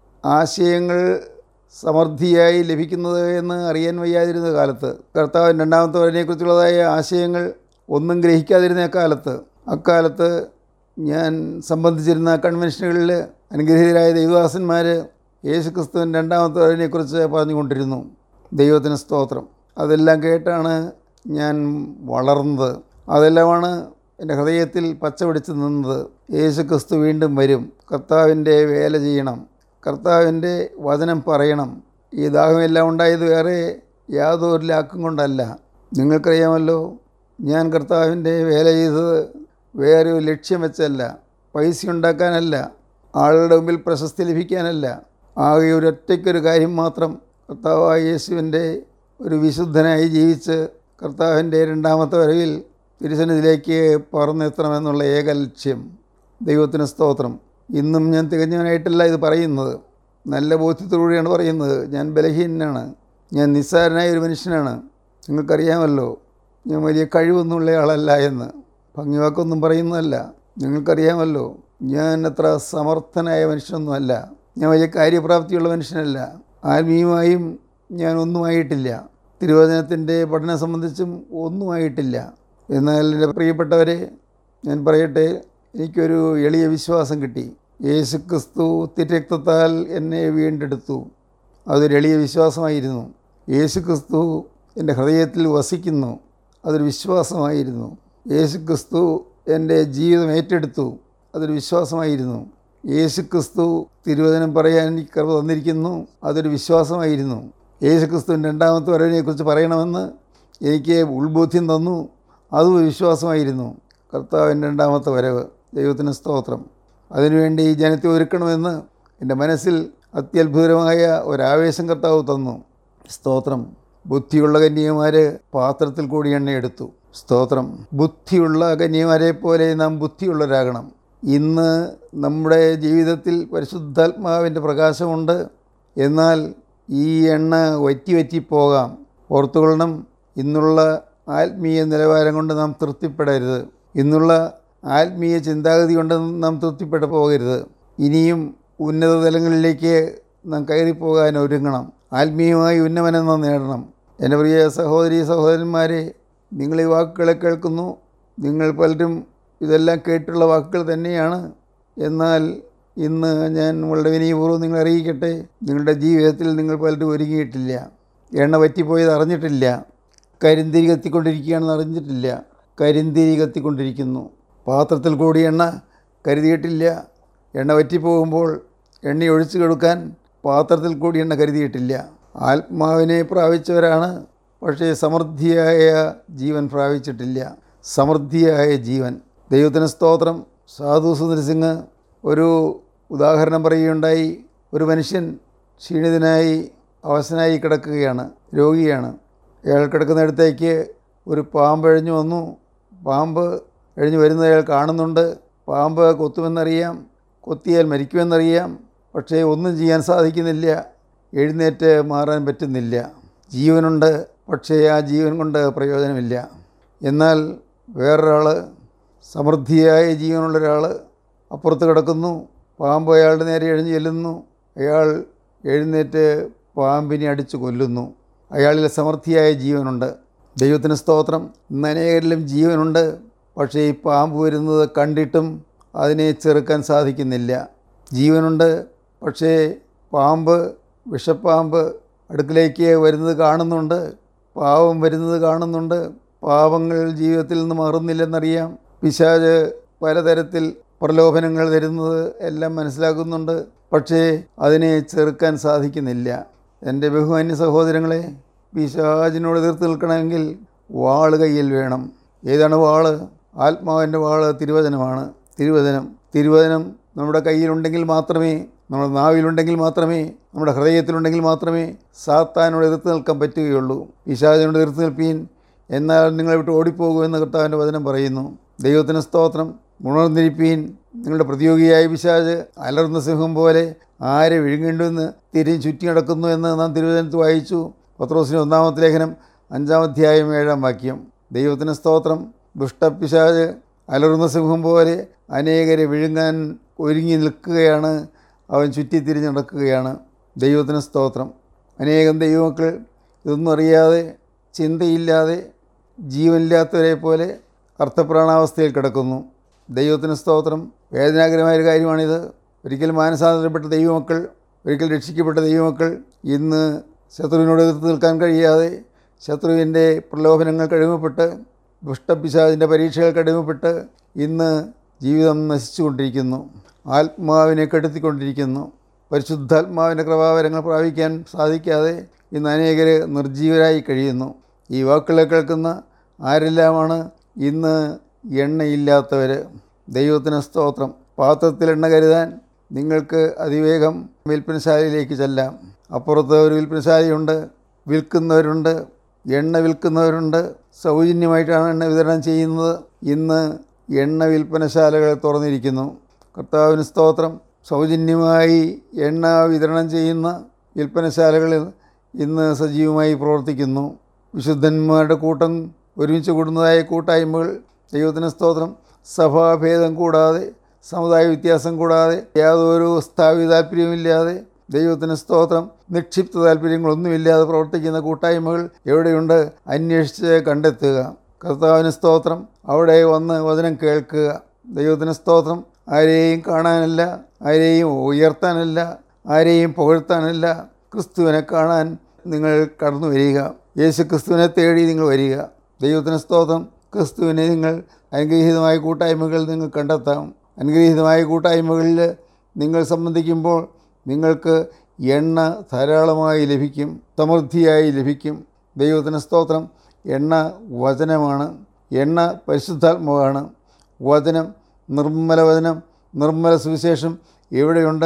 ആശയങ്ങൾ സമൃദ്ധിയായി ലഭിക്കുന്നത് എന്ന് അറിയാൻ വയ്യാതിരുന്ന കാലത്ത് കർത്താവിൻ്റെ രണ്ടാമത്തെ വരവിനെക്കുറിച്ചുള്ളതായ ആശയങ്ങൾ ഒന്നും ഗ്രഹിക്കാതിരുന്ന കാലത്ത് അക്കാലത്ത് ഞാൻ സംബന്ധിച്ചിരുന്ന കൺവെൻഷനുകളിൽ അനുഗ്രഹീതരായ ദൈവദാസന്മാർ യേശുക്രിസ്തുവിൻ്റെ രണ്ടാമത്തെ വരവിനെക്കുറിച്ച് പറഞ്ഞുകൊണ്ടിരുന്നു ദൈവത്തിന് സ്തോത്രം അതെല്ലാം കേട്ടാണ് ഞാൻ വളർന്നത് അതെല്ലാമാണ് എൻ്റെ ഹൃദയത്തിൽ പച്ച പിടിച്ച് നിന്നത് യേശുക്രിസ്തു വീണ്ടും വരും കർത്താവിൻ്റെ വേല ചെയ്യണം കർത്താവിൻ്റെ വചനം പറയണം ഈ ദാഹമെല്ലാം ഉണ്ടായത് വേറെ യാതൊരു ലാക്കും കൊണ്ടല്ല നിങ്ങൾക്കറിയാമല്ലോ ഞാൻ കർത്താവിൻ്റെ വേല ചെയ്തത് വേറെ ഒരു ലക്ഷ്യം വെച്ചല്ല പൈസ ഉണ്ടാക്കാനല്ല ആളുകളുടെ മുമ്പിൽ പ്രശസ്തി ലഭിക്കാനല്ല ആകെ ഒരു ഒറ്റയ്ക്കൊരു കാര്യം മാത്രം കർത്താവായ യേശുവിൻ്റെ ഒരു വിശുദ്ധനായി ജീവിച്ച് കർത്താവിൻ്റെ രണ്ടാമത്തെ വരവിൽ തിരുസന്നിധിയിലേക്ക് പറന്നെത്തണമെന്നുള്ള ഏക ലക്ഷ്യം ദൈവത്തിന് സ്തോത്രം ഇന്നും ഞാൻ തികഞ്ഞവനായിട്ടല്ല ഇത് പറയുന്നത് നല്ല ബോധ്യത്തോടുകൂടിയാണ് പറയുന്നത് ഞാൻ ബലഹീനനാണ് ഞാൻ നിസ്സാരനായ ഒരു മനുഷ്യനാണ് നിങ്ങൾക്കറിയാമല്ലോ ഞാൻ വലിയ കഴിവൊന്നുമുള്ള ആളല്ല എന്ന് ഭംഗിവാക്കൊന്നും പറയുന്നതല്ല നിങ്ങൾക്കറിയാമല്ലോ ഞാൻ അത്ര സമർത്ഥനായ മനുഷ്യനൊന്നുമല്ല ഞാൻ വലിയ കാര്യപ്രാപ്തിയുള്ള മനുഷ്യനല്ല ആത്മീയമായും ഞാൻ ഒന്നുമായിട്ടില്ല തിരുവചനത്തിൻ്റെ പഠനം സംബന്ധിച്ചും ഒന്നുമായിട്ടില്ല എന്നാൽ എൻ്റെ പ്രിയപ്പെട്ടവരെ ഞാൻ പറയട്ടെ എനിക്കൊരു എളിയ വിശ്വാസം കിട്ടി യേശു ക്രിസ്തു തിരക്തത്താൽ എന്നെ വീണ്ടെടുത്തു അതൊരു എളിയ വിശ്വാസമായിരുന്നു യേശു ക്രിസ്തു എൻ്റെ ഹൃദയത്തിൽ വസിക്കുന്നു അതൊരു വിശ്വാസമായിരുന്നു യേശു ക്രിസ്തു എൻ്റെ ജീവിതം ഏറ്റെടുത്തു അതൊരു വിശ്വാസമായിരുന്നു യേശു ക്രിസ്തു തിരുവചനം പറയാൻ എനിക്ക് കൃപ തന്നിരിക്കുന്നു അതൊരു വിശ്വാസമായിരുന്നു യേശു ക്രിസ്തുവിൻ്റെ രണ്ടാമത്തെ വരവിനെക്കുറിച്ച് പറയണമെന്ന് എനിക്ക് ഉൾബോധ്യം തന്നു അതും ഒരു വിശ്വാസമായിരുന്നു കർത്താവിൻ്റെ രണ്ടാമത്തെ വരവ് ദൈവത്തിന് സ്തോത്രം അതിനുവേണ്ടി ജനത്തെ ഒരുക്കണമെന്ന് എൻ്റെ മനസ്സിൽ അത്യത്ഭുതകരമായ ഒരാവേശം കർത്താവ് തന്നു സ്തോത്രം ബുദ്ധിയുള്ള കന്യകമാർ പാത്രത്തിൽ കൂടി എണ്ണ എടുത്തു സ്തോത്രം ബുദ്ധിയുള്ള കന്യകമാരെ പോലെ നാം ബുദ്ധിയുള്ളവരാകണം ഇന്ന് നമ്മുടെ ജീവിതത്തിൽ പരിശുദ്ധാത്മാവിൻ്റെ പ്രകാശമുണ്ട് എന്നാൽ ഈ എണ്ണ വറ്റി വറ്റി പോകാം ഓർത്തുകൊള്ളണം ഇന്നുള്ള ആത്മീയ നിലവാരം കൊണ്ട് നാം തൃപ്തിപ്പെടരുത് ഇന്നുള്ള ആത്മീയ ചിന്താഗതി കൊണ്ട് നാം തൃപ്തിപ്പെട്ടു പോകരുത് ഇനിയും ഉന്നത തലങ്ങളിലേക്ക് നാം കയറിപ്പോകാൻ ഒരുങ്ങണം ആത്മീയമായി ഉന്നമനം നാം നേടണം എൻ്റെ പ്രിയ സഹോദരി സഹോദരന്മാരെ നിങ്ങൾ ഈ വാക്കുകളെ കേൾക്കുന്നു നിങ്ങൾ പലരും ഇതെല്ലാം കേട്ടുള്ള വാക്കുകൾ തന്നെയാണ് എന്നാൽ ഇന്ന് ഞാൻ വളരെ വിനയപൂർവ്വം നിങ്ങൾ അറിയിക്കട്ടെ നിങ്ങളുടെ ജീവിതത്തിൽ നിങ്ങൾ പലരും ഒരുങ്ങിയിട്ടില്ല എണ്ണ പറ്റിപ്പോയത് അറിഞ്ഞിട്ടില്ല കരിന്തിരി കത്തിക്കൊണ്ടിരിക്കുകയാണെന്ന് അറിഞ്ഞിട്ടില്ല കരിന്തിരി കത്തിക്കൊണ്ടിരിക്കുന്നു പാത്രത്തിൽ കൂടി എണ്ണ കരുതിയിട്ടില്ല എണ്ണ വറ്റിപ്പോകുമ്പോൾ എണ്ണ ഒഴിച്ചു കൊടുക്കാൻ പാത്രത്തിൽ കൂടി എണ്ണ കരുതിയിട്ടില്ല ആത്മാവിനെ പ്രാപിച്ചവരാണ് പക്ഷേ സമൃദ്ധിയായ ജീവൻ പ്രാപിച്ചിട്ടില്ല സമൃദ്ധിയായ ജീവൻ ദൈവത്തിന് സ്തോത്രം സാധു സുന്ദർ സിംഗ് ഒരു ഉദാഹരണം പറയുകയുണ്ടായി ഒരു മനുഷ്യൻ ക്ഷീണിതനായി അവശനായി കിടക്കുകയാണ് രോഗിയാണ് അയാൾ കിടക്കുന്നിടത്തേക്ക് ഒരു പാമ്പ് എഴിഞ്ഞു വന്നു പാമ്പ് എഴിഞ്ഞു വരുന്നത് അയാൾ കാണുന്നുണ്ട് പാമ്പ് കൊത്തുമെന്നറിയാം കൊത്തിയാൽ മരിക്കുമെന്നറിയാം പക്ഷേ ഒന്നും ചെയ്യാൻ സാധിക്കുന്നില്ല എഴുന്നേറ്റ് മാറാൻ പറ്റുന്നില്ല ജീവനുണ്ട് പക്ഷേ ആ ജീവൻ കൊണ്ട് പ്രയോജനമില്ല എന്നാൽ വേറൊരാൾ സമൃദ്ധിയായ ജീവനുള്ള ഒരാൾ അപ്പുറത്ത് കിടക്കുന്നു പാമ്പ് അയാളുടെ നേരെ എഴിഞ്ഞു ചെല്ലുന്നു അയാൾ എഴുന്നേറ്റ് പാമ്പിനെ അടിച്ചു കൊല്ലുന്നു അയാളിൽ സമൃദ്ധിയായ ജീവനുണ്ട് ദൈവത്തിന് സ്തോത്രം ഇന്ന് അനേകരിലും ജീവനുണ്ട് പക്ഷേ ഈ പാമ്പ് വരുന്നത് കണ്ടിട്ടും അതിനെ ചെറുക്കാൻ സാധിക്കുന്നില്ല ജീവനുണ്ട് പക്ഷേ പാമ്പ് വിഷപ്പാമ്പ് അടുക്കിലേക്ക് വരുന്നത് കാണുന്നുണ്ട് പാവം വരുന്നത് കാണുന്നുണ്ട് പാവങ്ങൾ ജീവിതത്തിൽ നിന്ന് മാറുന്നില്ലെന്നറിയാം പിശാജ് പലതരത്തിൽ പ്രലോഭനങ്ങൾ തരുന്നത് എല്ലാം മനസ്സിലാക്കുന്നുണ്ട് പക്ഷേ അതിനെ ചെറുക്കാൻ സാധിക്കുന്നില്ല എൻ്റെ ബഹുമാന്യ സഹോദരങ്ങളെ പിശാജിനോട് എതിർത്ത് നിൽക്കണമെങ്കിൽ വാള് കയ്യിൽ വേണം ഏതാണ് വാള് ആത്മാവിൻ്റെ വാള് തിരുവചനമാണ് തിരുവചനം തിരുവചനം നമ്മുടെ കയ്യിലുണ്ടെങ്കിൽ മാത്രമേ നമ്മുടെ നാവിലുണ്ടെങ്കിൽ മാത്രമേ നമ്മുടെ ഹൃദയത്തിലുണ്ടെങ്കിൽ മാത്രമേ സാത്താനോട് എതിർത്ത് നിൽക്കാൻ പറ്റുകയുള്ളൂ പിശാചിനോട് എതിർത്ത് നിൽപ്പീൻ എന്നാൽ നിങ്ങളെ വിട്ട് ഓടിപ്പോകുമെന്ന് കർത്താവിൻ്റെ വചനം പറയുന്നു ദൈവത്തിന് സ്തോത്രം ഉണർന്നിരിപ്പീൻ നിങ്ങളുടെ പ്രതിയോഗിയായ പിശാജ് അലർന്ന സിംഹം പോലെ ആരെ വിഴുങ്ങേണ്ടുവെന്ന് തിരിഞ്ഞ് ചുറ്റി നടക്കുന്നു എന്ന് നാം തിരുവചനത്ത് വായിച്ചു പത്രോസിൻ്റെ ഒന്നാമത്തെ ലേഖനം അഞ്ചാം അധ്യായം ഏഴാം വാക്യം ദൈവത്തിന് സ്തോത്രം ദുഷ്ടപിശാജ് അലറുന്ന സിംഹം പോലെ അനേകരെ വിഴുങ്ങാൻ ഒരുങ്ങി നിൽക്കുകയാണ് അവൻ ചുറ്റിത്തിരിഞ്ഞ് നടക്കുകയാണ് ദൈവത്തിന് സ്തോത്രം അനേകം ദൈവമക്കൾ ഇതൊന്നും അറിയാതെ ചിന്തയില്ലാതെ ജീവനില്ലാത്തവരെ പോലെ അർത്ഥപ്രാണാവസ്ഥയിൽ കിടക്കുന്നു ദൈവത്തിന് സ്തോത്രം വേദനാകരമായൊരു കാര്യമാണിത് ഒരിക്കൽ മാനസാന്തരപ്പെട്ട ദൈവമക്കൾ ഒരിക്കൽ രക്ഷിക്കപ്പെട്ട ദൈവമക്കൾ ഇന്ന് ശത്രുവിനോട് എതിർത്ത് നിൽക്കാൻ കഴിയാതെ ശത്രുവിൻ്റെ പ്രലോഭനങ്ങൾ കഴിമപ്പെട്ട് ദുഷ്ടപിശാചിൻ്റെ പരീക്ഷകൾ കഴിമപ്പെട്ട് ഇന്ന് ജീവിതം നശിച്ചുകൊണ്ടിരിക്കുന്നു ആത്മാവിനെ കെടുത്തിക്കൊണ്ടിരിക്കുന്നു പരിശുദ്ധാത്മാവിൻ്റെ കൃപാവരങ്ങൾ പ്രാപിക്കാൻ സാധിക്കാതെ ഇന്ന് അനേകർ നിർജീവരായി കഴിയുന്നു ഈ വാക്കുകളെ കേൾക്കുന്ന ആരെല്ലാമാണ് ഇന്ന് എണ്ണയില്ലാത്തവർ ദൈവത്തിന് സ്തോത്രം പാത്രത്തിൽ എണ്ണ കരുതാൻ നിങ്ങൾക്ക് അതിവേഗം വിൽപ്പനശാലയിലേക്ക് ചെല്ലാം അപ്പുറത്ത് ഒരു വിൽപ്പനശാലയുണ്ട് വിൽക്കുന്നവരുണ്ട് എണ്ണ വിൽക്കുന്നവരുണ്ട് സൗജന്യമായിട്ടാണ് എണ്ണ വിതരണം ചെയ്യുന്നത് ഇന്ന് എണ്ണ വിൽപ്പനശാലകൾ തുറന്നിരിക്കുന്നു കർത്താവിന് സ്തോത്രം സൗജന്യമായി എണ്ണ വിതരണം ചെയ്യുന്ന വിൽപ്പനശാലകളിൽ ഇന്ന് സജീവമായി പ്രവർത്തിക്കുന്നു വിശുദ്ധന്മാരുടെ കൂട്ടം ഒരുമിച്ച് കൂടുന്നതായ കൂട്ടായ്മകൾ ദൈവത്തിന് സ്തോത്രം സഭാഭേദം കൂടാതെ സമുദായ വ്യത്യാസം കൂടാതെ യാതൊരു സ്ഥാപിത താല്പര്യമില്ലാതെ ദൈവത്തിന് സ്തോത്രം നിക്ഷിപ്ത താല്പര്യങ്ങളൊന്നുമില്ലാതെ പ്രവർത്തിക്കുന്ന കൂട്ടായ്മകൾ എവിടെയുണ്ട് അന്വേഷിച്ച് കണ്ടെത്തുക കർത്താവിന് സ്തോത്രം അവിടെ വന്ന് വചനം കേൾക്കുക ദൈവത്തിന് സ്തോത്രം ആരെയും കാണാനല്ല ആരെയും ഉയർത്താനല്ല ആരെയും പുകഴ്ത്താനല്ല ക്രിസ്തുവിനെ കാണാൻ നിങ്ങൾ കടന്നു വരിക യേശു ക്രിസ്തുവിനെ തേടി നിങ്ങൾ വരിക ദൈവത്തിന് സ്തോത്രം ക്രിസ്തുവിനെ നിങ്ങൾ അനുഗ്രഹീതമായ കൂട്ടായ്മകൾ നിങ്ങൾ കണ്ടെത്താം അനുഗ്രഹീതമായ കൂട്ടായ്മകളിൽ നിങ്ങൾ സംബന്ധിക്കുമ്പോൾ നിങ്ങൾക്ക് എണ്ണ ധാരാളമായി ലഭിക്കും സമൃദ്ധിയായി ലഭിക്കും ദൈവത്തിന് സ്തോത്രം എണ്ണ വചനമാണ് എണ്ണ പരിശുദ്ധാത്മാവാണ് വചനം നിർമ്മല വചനം നിർമ്മല സുവിശേഷം എവിടെയുണ്ട്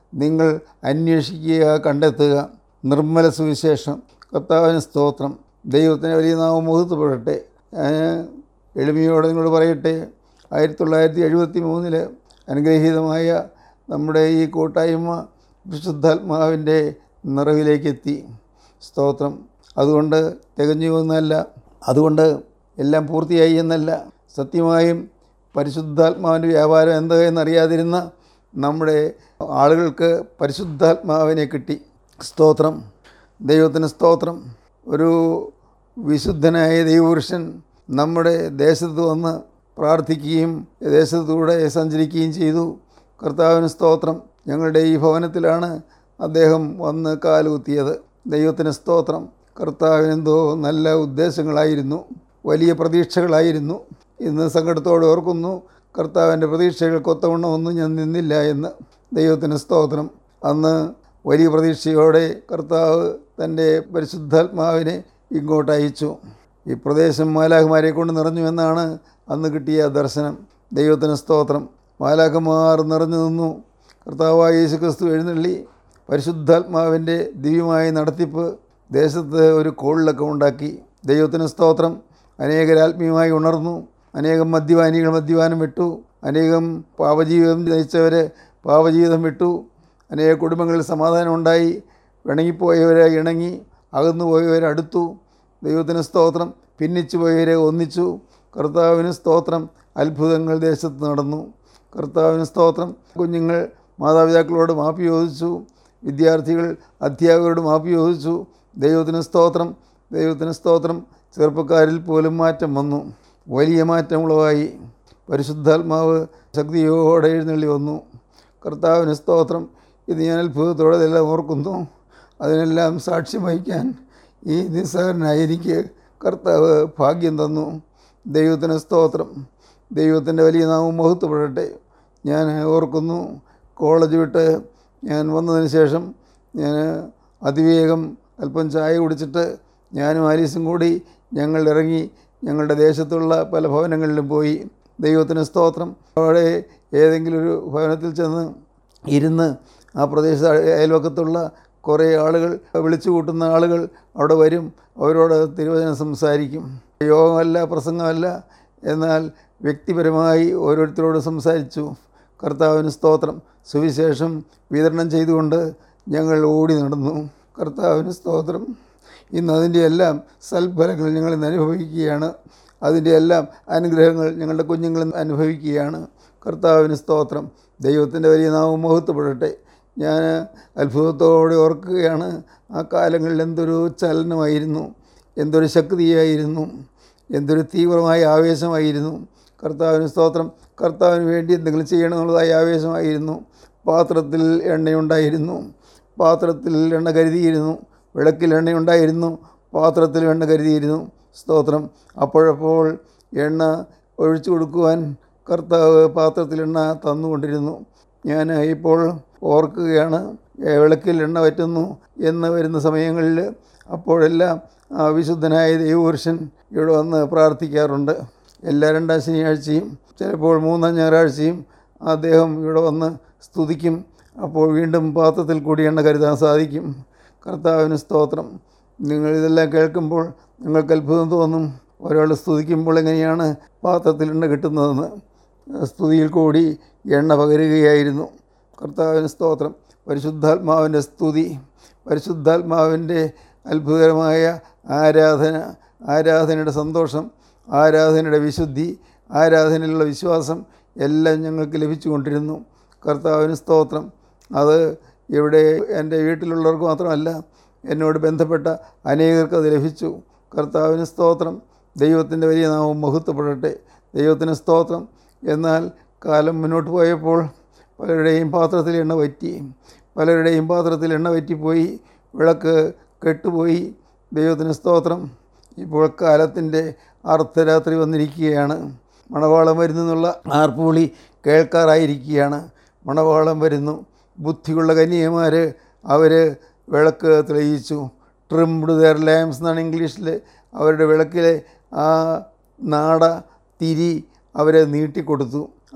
നിങ്ങൾ അന്വേഷിക്കുക കണ്ടെത്തുക നിർമ്മല സുവിശേഷം കർത്താവിന് സ്തോത്രം ദൈവത്തിന് വലിയ നാമം മുഹത്വപ്പെടട്ടെ ഞാൻ എളിമയോടെ നിങ്ങളോട് പറയട്ടെ ആയിരത്തി തൊള്ളായിരത്തി എഴുപത്തി മൂന്നിൽ അനുഗ്രഹീതമായ നമ്മുടെ ഈ കൂട്ടായ്മ വിശുദ്ധാത്മാവിൻ്റെ നിറവിലേക്കെത്തി സ്തോത്രം അതുകൊണ്ട് തികഞ്ഞു എന്നല്ല അതുകൊണ്ട് എല്ലാം പൂർത്തിയായി എന്നല്ല സത്യമായും പരിശുദ്ധാത്മാവിൻ്റെ വ്യാപാരം എന്താ എന്നറിയാതിരുന്ന നമ്മുടെ ആളുകൾക്ക് പരിശുദ്ധാത്മാവിനെ കിട്ടി സ്തോത്രം ദൈവത്തിന് സ്തോത്രം ഒരു വിശുദ്ധനായ ദൈവപുരുഷൻ നമ്മുടെ ദേശത്ത് വന്ന് പ്രാർത്ഥിക്കുകയും ദേശത്തൂടെ സഞ്ചരിക്കുകയും ചെയ്തു കർത്താവിന് സ്തോത്രം ഞങ്ങളുടെ ഈ ഭവനത്തിലാണ് അദ്ദേഹം വന്ന് കാലുകുത്തിയത് ദൈവത്തിന് സ്തോത്രം കർത്താവിനെന്തോ നല്ല ഉദ്ദേശങ്ങളായിരുന്നു വലിയ പ്രതീക്ഷകളായിരുന്നു ഇന്ന് സങ്കടത്തോടെ ഓർക്കുന്നു കർത്താവിൻ്റെ പ്രതീക്ഷകൾക്കൊത്തവണ്ണമൊന്നും ഞാൻ നിന്നില്ല എന്ന് ദൈവത്തിന് സ്തോത്രം അന്ന് വലിയ പ്രതീക്ഷയോടെ കർത്താവ് തൻ്റെ പരിശുദ്ധാത്മാവിനെ ഇങ്ങോട്ട് അയച്ചു ഈ പ്രദേശം മാലാഖമാരെ കൊണ്ട് നിറഞ്ഞു എന്നാണ് അന്ന് കിട്ടിയ ദർശനം ദൈവത്തിന് സ്തോത്രം മാലാഖമാർ നിറഞ്ഞു നിന്നു കർത്താവായ യേശു ക്രിസ്തു എഴുന്നള്ളി പരിശുദ്ധാത്മാവിൻ്റെ ദിവ്യമായ നടത്തിപ്പ് ദേശത്ത് ഒരു കോളിലൊക്കെ ഉണ്ടാക്കി ദൈവത്തിന് സ്തോത്രം അനേകർ ആത്മീയമായി ഉണർന്നു അനേകം മദ്യപാനികൾ മദ്യപാനം വിട്ടു അനേകം പാപജീവിതം നയിച്ചവർ പാപജീവിതം വിട്ടു അനേക കുടുംബങ്ങളിൽ സമാധാനം ഉണ്ടായി ഇണങ്ങിപ്പോയവരെ ഇണങ്ങി അകന്നു പോയവരെ അടുത്തു ദൈവത്തിന് സ്തോത്രം ഭിന്നിച്ചു പോയവരെ ഒന്നിച്ചു കർത്താവിന് സ്തോത്രം അത്ഭുതങ്ങൾ ദേശത്ത് നടന്നു കർത്താവിന് സ്തോത്രം കുഞ്ഞുങ്ങൾ മാതാപിതാക്കളോട് മാപ്പി ചോദിച്ചു വിദ്യാർത്ഥികൾ അധ്യാപകരോട് മാപ്പി ചോദിച്ചു ദൈവത്തിന് സ്തോത്രം ദൈവത്തിന് സ്തോത്രം ചെറുപ്പക്കാരിൽ പോലും മാറ്റം വന്നു വലിയ മാറ്റം ഉളവായി പരിശുദ്ധാത്മാവ് ശക്തിയോടെ എഴുന്നള്ളി വന്നു കർത്താവിന് സ്തോത്രം ഇത് ഞാൻ അത്ഭുതത്തോടെ ഇതെല്ലാം ഓർക്കുന്നു അതിനെല്ലാം സാക്ഷ്യം വഹിക്കാൻ ഈ നിസ്സഹരനായ എനിക്ക് കർത്താവ് ഭാഗ്യം തന്നു ദൈവത്തിന് സ്തോത്രം ദൈവത്തിൻ്റെ വലിയ നാമം മഹത്വപ്പെടട്ടെ ഞാൻ ഓർക്കുന്നു കോളേജ് വിട്ട് ഞാൻ വന്നതിന് ശേഷം ഞാൻ അതിവേഗം അല്പം ചായ കുടിച്ചിട്ട് ഞാനും ആലീസും കൂടി ഞങ്ങൾ ഇറങ്ങി ഞങ്ങളുടെ ദേശത്തുള്ള പല ഭവനങ്ങളിലും പോയി ദൈവത്തിന് സ്തോത്രം അവിടെ ഏതെങ്കിലും ഒരു ഭവനത്തിൽ ചെന്ന് ഇരുന്ന് ആ പ്രദേശ അയൽവക്കത്തുള്ള കുറേ ആളുകൾ വിളിച്ചു കൂട്ടുന്ന ആളുകൾ അവിടെ വരും അവരോട് തിരുവചനം സംസാരിക്കും യോഗമല്ല പ്രസംഗമല്ല എന്നാൽ വ്യക്തിപരമായി ഓരോരുത്തരോട് സംസാരിച്ചു കർത്താവിന് സ്തോത്രം സുവിശേഷം വിതരണം ചെയ്തുകൊണ്ട് ഞങ്ങൾ ഓടി നടന്നു കർത്താവിന് സ്തോത്രം ഇന്ന് അതിൻ്റെ എല്ലാം സൽഫലങ്ങൾ ഞങ്ങൾ ഇന്ന് അനുഭവിക്കുകയാണ് അതിൻ്റെ എല്ലാം അനുഗ്രഹങ്ങൾ ഞങ്ങളുടെ കുഞ്ഞുങ്ങൾ അനുഭവിക്കുകയാണ് കർത്താവിന് സ്തോത്രം ദൈവത്തിൻ്റെ വലിയ നാമം മഹത്വപ്പെടട്ടെ ഞാൻ അത്ഭുതത്തോടെ ഓർക്കുകയാണ് ആ കാലങ്ങളിൽ എന്തൊരു ചലനമായിരുന്നു എന്തൊരു ശക്തിയായിരുന്നു എന്തൊരു തീവ്രമായ ആവേശമായിരുന്നു കർത്താവിന് സ്തോത്രം കർത്താവിന് വേണ്ടി എന്തെങ്കിലും ചെയ്യണമെന്നുള്ളതായ ആവേശമായിരുന്നു പാത്രത്തിൽ എണ്ണയുണ്ടായിരുന്നു പാത്രത്തിൽ എണ്ണ കരുതിയിരുന്നു വിളക്കിൽ എണ്ണയുണ്ടായിരുന്നു പാത്രത്തിൽ എണ്ണ കരുതിയിരുന്നു സ്തോത്രം അപ്പോഴപ്പോൾ എണ്ണ ഒഴിച്ചു കൊടുക്കുവാൻ കർത്താവ് പാത്രത്തിൽ എണ്ണ തന്നുകൊണ്ടിരുന്നു ഞാൻ ഇപ്പോൾ ഓർക്കുകയാണ് ഏ, വിളക്കിൽ എണ്ണ വറ്റുന്നു എന്ന് വരുന്ന സമയങ്ങളിൽ അപ്പോഴെല്ലാം ആ വിശുദ്ധനായ ദൈവപുരുഷൻ ഇവിടെ വന്ന് പ്രാർത്ഥിക്കാറുണ്ട് എല്ലാ രണ്ടാം ശനിയാഴ്ചയും ചിലപ്പോൾ മൂന്നാം ഞായറാഴ്ചയും അദ്ദേഹം ഇവിടെ വന്ന് സ്തുതിക്കും അപ്പോൾ വീണ്ടും പാത്രത്തിൽ കൂടി എണ്ണ കരുതാൻ സാധിക്കും കർത്താവിന് സ്തോത്രം നിങ്ങൾ ഇതെല്ലാം കേൾക്കുമ്പോൾ നിങ്ങൾക്ക് അത്ഭുതം തോന്നും ഒരാൾ സ്തുതിക്കുമ്പോൾ എങ്ങനെയാണ് പാത്രത്തിൽ എണ്ണ കിട്ടുന്നതെന്ന് സ്തുതിയിൽ കൂടി എണ്ണ പകരുകയായിരുന്നു കർത്താവിന് സ്തോത്രം പരിശുദ്ധാത്മാവിൻ്റെ സ്തുതി പരിശുദ്ധാത്മാവിൻ്റെ അത്ഭുതകരമായ ആരാധന ആരാധനയുടെ സന്തോഷം ആരാധനയുടെ വിശുദ്ധി ആരാധനയിലുള്ള വിശ്വാസം എല്ലാം ഞങ്ങൾക്ക് ലഭിച്ചുകൊണ്ടിരുന്നു കർത്താവിന് സ്തോത്രം അത് ഇവിടെ എൻ്റെ വീട്ടിലുള്ളവർക്ക് മാത്രമല്ല എന്നോട് ബന്ധപ്പെട്ട അനേകർക്ക് അത് ലഭിച്ചു കർത്താവിന് സ്തോത്രം ദൈവത്തിൻ്റെ വലിയ നാമം മഹത്വപ്പെടട്ടെ ദൈവത്തിന് സ്തോത്രം എന്നാൽ കാലം മുന്നോട്ട് പോയപ്പോൾ പലരുടെയും പാത്രത്തിൽ എണ്ണ വറ്റി പലരുടെയും പാത്രത്തിൽ എണ്ണ വറ്റിപ്പോയി വിളക്ക് കെട്ടുപോയി ദൈവത്തിന് സ്തോത്രം ഇപ്പോൾ കാലത്തിൻ്റെ അർദ്ധരാത്രി വന്നിരിക്കുകയാണ് മണവാളം വരുന്നെന്നുള്ള ആർപ്പുവിളി കേൾക്കാറായിരിക്കുകയാണ് മണവാളം വരുന്നു ബുദ്ധിയുള്ള കന്യകമാർ അവർ വിളക്ക് തെളിയിച്ചു ട്രിംഡ് ദർ ലാംസ് എന്നാണ് ഇംഗ്ലീഷിൽ അവരുടെ വിളക്കിലെ ആ നാട തിരി അവരെ നീട്ടിക്കൊടുത്തു